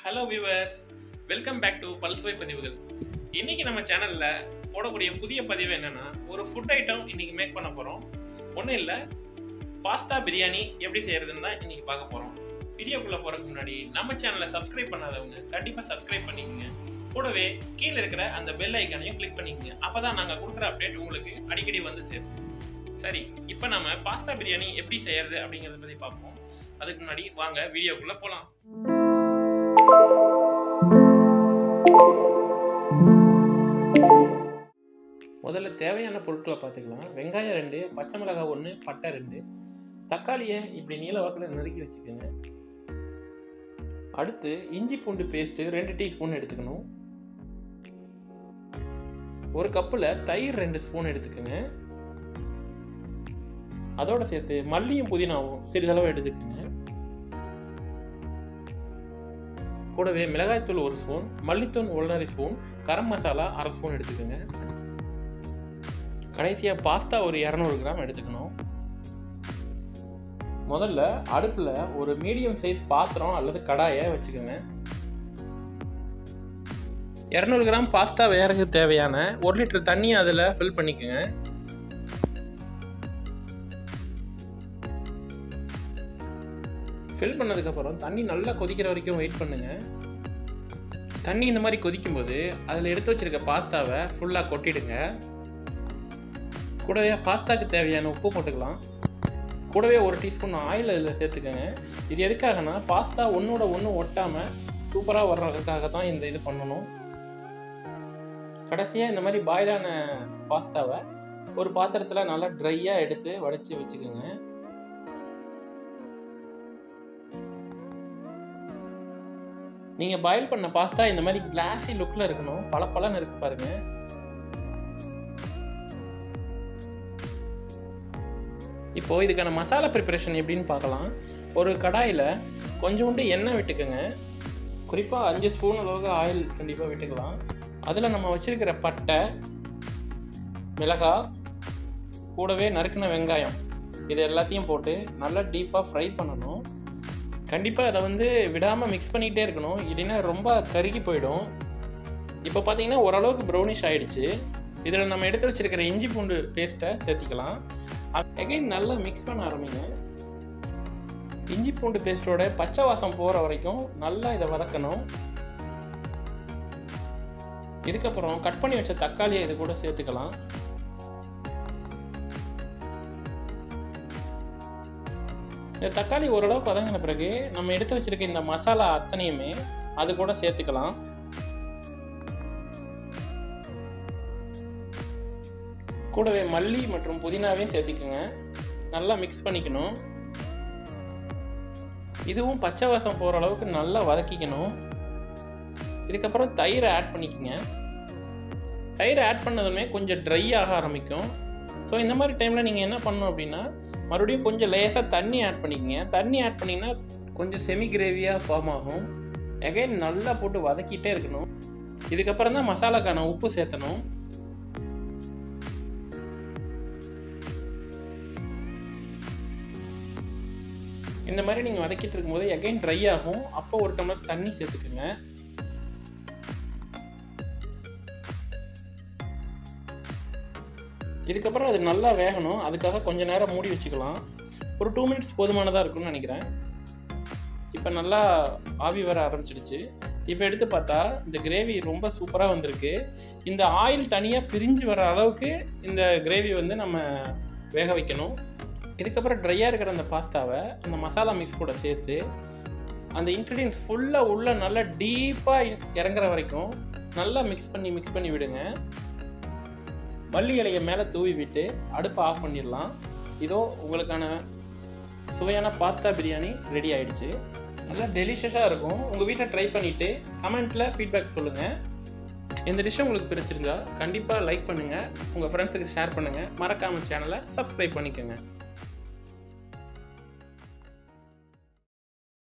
hello viewers welcome back to Palsuvai Pathivugal இன்னைக்கு நம்ம சேனல்ல போடக்கூடிய புதிய பதிவு என்னன்னா ஒரு ஃபுட் ஐட்டம் இன்னைக்கு மேக் பண்ண போறோம் ஒன்றும் இல்லை பாஸ்தா பிரியாணி எப்படி செய்யறதுன்னு தான் இன்னைக்கு பார்க்க போறோம் வீடியோக்குள்ள போறதுக்கு முன்னாடி நம்ம சேனலை சப்ஸ்கிரைப் பண்ணாதவங்க கண்டிப்பா சப்ஸ்கிரைப் பண்ணிக்கங்க கூடவே கீழே இருக்கிற அந்த பெல் ஐக்கானையும் கிளிக் பண்ணிக்கங்க அப்பதான் நாங்க கொடுக்குற அப்டேட் உங்களுக்கு அடிக்கடி வந்து சேரும் சரி இப்போ நம்ம பாஸ்தா பிரியாணி எப்படி செய்யறது அப்படிங்கறத பத்தி பார்ப்போம் அதுக்கு முன்னாடி வாங்க வீடியோக்குள்ள போலாம் முதல்ல தேவையான பொருட்களை பார்த்துக்கலாம் வெங்காயம் ரெண்டு பச்சை மிளகாய் ஒன்று பட்டை ரெண்டு தக்காளியை இப்படி நீல வாக்கில் நறுக்கி வச்சுக்கோங்க அடுத்து இஞ்சி பூண்டு பேஸ்ட்டு ரெண்டு டீஸ்பூன் எடுத்துக்கணும் ஒரு கப்பில் தயிர் ரெண்டு ஸ்பூன் எடுத்துக்கோங்க அதோட சேர்த்து மல்லியும் புதினாவும் சிறிதளவு எடுத்துக்கோங்க கூடவே மிளகாய்த்தூள் ஒரு ஸ்பூன் மல்லித்தூள் ஒன்றரை ஸ்பூன் கரம் மசாலா அரை ஸ்பூன் எடுத்துக்கோங்க கடைசியாக பாஸ்தா ஒரு இரநூறு கிராம் எடுத்துக்கணும் முதல்ல அடுப்பில் ஒரு மீடியம் சைஸ் பாத்திரம் அல்லது கடாயை வச்சுக்கோங்க இரநூறு கிராம் பாஸ்தா வேறதுக்கு தேவையான ஒரு லிட்டர் தண்ணி அதில் ஃபில் பண்ணிக்கோங்க ஃபில் பண்ணதுக்கப்புறம் தண்ணி நல்லா கொதிக்கிற வரைக்கும் வெயிட் பண்ணுங்க தண்ணி இந்த மாதிரி கொதிக்கும்போது அதில் எடுத்து வச்சிருக்க பாஸ்தாவை ஃபுல்லாக கொட்டிடுங்க கூடவே பாஸ்தாக்கு தேவையான உப்பு போட்டுக்கலாம் கூடவே ஒரு டீஸ்பூன் ஆயில் அதில் சேர்த்துக்கோங்க இது எதுக்காகனா பாஸ்தா ஒன்றோட ஒன்று ஒட்டாமல் சூப்பராக வர்றதுக்காக தான் இந்த இது பண்ணணும் கடைசியாக இந்த மாதிரி பாயிலான பாஸ்தாவை ஒரு பாத்திரத்தில் நல்லா ட்ரையாக எடுத்து வடித்து வச்சுக்கோங்க நீங்கள் பாயில் பண்ண பாஸ்தா இந்த மாதிரி கிளாஸி லுக்கில் இருக்கணும் பல பலன்னு இருக்கு பாருங்க இப்போ இதுக்கான மசாலா ப்ரிப்பரேஷன் எப்படின்னு பார்க்கலாம் ஒரு கடாயில் கொஞ்சோண்டு எண்ணெய் விட்டுக்கோங்க குறிப்பாக அஞ்சு ஸ்பூன் அளவுக்கு ஆயில் கண்டிப்பாக விட்டுக்கலாம் அதில் நம்ம வச்சுருக்கிற பட்டை மிளகாய் கூடவே நறுக்கின வெங்காயம் இது எல்லாத்தையும் போட்டு நல்லா டீப்பாக ஃப்ரை பண்ணணும் கண்டிப்பாக அதை வந்து விடாமல் மிக்ஸ் பண்ணிகிட்டே இருக்கணும் இல்லைன்னா ரொம்ப கருகி போயிடும் இப்போ பார்த்தீங்கன்னா ஓரளவுக்கு ப்ரௌனிஷ் ஆகிடுச்சு இதில் நம்ம எடுத்து வச்சுருக்கிற இஞ்சி பூண்டு பேஸ்ட்டை சேர்த்திக்கலாம் அகைன் நல்லா மிக்ஸ் பண்ண ஆரம்பிங்க இஞ்சி பூண்டு பேஸ்ட்டோட பச்சை வாசம் போகிற வரைக்கும் நல்லா இதை வதக்கணும் இதுக்கப்புறம் கட் பண்ணி வச்ச தக்காளியை இது கூட சேர்த்துக்கலாம் இந்த தக்காளி ஓரளவுக்கு வதங்கின பிறகு நம்ம எடுத்து வச்சிருக்க இந்த மசாலா அத்தனையுமே அது கூட சேர்த்துக்கலாம் கூடவே மல்லி மற்றும் புதினாவையும் சேர்த்துக்குங்க நல்லா மிக்ஸ் பண்ணிக்கணும் இதுவும் பச்சை வாசம் போகிற அளவுக்கு நல்லா வதக்கிக்கணும் இதுக்கப்புறம் தயிரை ஆட் பண்ணிக்கோங்க தயிரை ஆட் பண்ணதுமே கொஞ்சம் ட்ரை ஆக ஆரம்பிக்கும் ஸோ இந்த மாதிரி டைமில் நீங்கள் என்ன பண்ணணும் அப்படின்னா மறுபடியும் கொஞ்சம் லேசாக தண்ணி ஆட் பண்ணிக்கங்க தண்ணி ஆட் பண்ணிங்கன்னா கொஞ்சம் செமி கிரேவியாக ஃபார்ம் ஆகும் எகைன் நல்லா போட்டு வதக்கிட்டே இருக்கணும் இதுக்கப்புறம் தான் மசாலாக்கான உப்பு சேர்த்தணும் இந்த மாதிரி நீங்கள் வதக்கிட்டு இருக்கும்போது எகைன் ட்ரை ஆகும் அப்போ ஒரு டம்ளர் தண்ணி சேர்த்துக்குங்க இதுக்கப்புறம் அது நல்லா வேகணும் அதுக்காக கொஞ்ச நேரம் மூடி வச்சுக்கலாம் ஒரு டூ மினிட்ஸ் போதுமானதாக இருக்கும்னு நினைக்கிறேன் இப்போ நல்லா ஆவி வர ஆரம்பிச்சிடுச்சு இப்போ எடுத்து பார்த்தா இந்த கிரேவி ரொம்ப சூப்பராக வந்திருக்கு இந்த ஆயில் தனியாக பிரிஞ்சு வர அளவுக்கு இந்த கிரேவி வந்து நம்ம வேக வைக்கணும் இதுக்கப்புறம் ட்ரையாக இருக்கிற அந்த பாஸ்தாவை அந்த மசாலா மிக்ஸ் கூட சேர்த்து அந்த இன்க்ரீடியன்ஸ் ஃபுல்லாக உள்ள நல்லா டீப்பாக இறங்குற வரைக்கும் நல்லா மிக்ஸ் பண்ணி மிக்ஸ் பண்ணி விடுங்க மல்லி இலையை மேலே தூவி விட்டு அடுப்பை ஆஃப் பண்ணிடலாம் இதோ உங்களுக்கான சுவையான பாஸ்தா பிரியாணி ரெடி ஆயிடுச்சு நல்லா டெலிஷியஸாக இருக்கும் உங்கள் வீட்டில் ட்ரை பண்ணிவிட்டு கமெண்ட்டில் ஃபீட்பேக் சொல்லுங்கள் இந்த டிஷ் உங்களுக்கு பிடிச்சிருந்தா கண்டிப்பாக லைக் பண்ணுங்கள் உங்கள் ஃப்ரெண்ட்ஸுக்கு ஷேர் பண்ணுங்கள் மறக்காமல் சேனலை சப்ஸ்கிரைப் பண்ணிக்கோங்க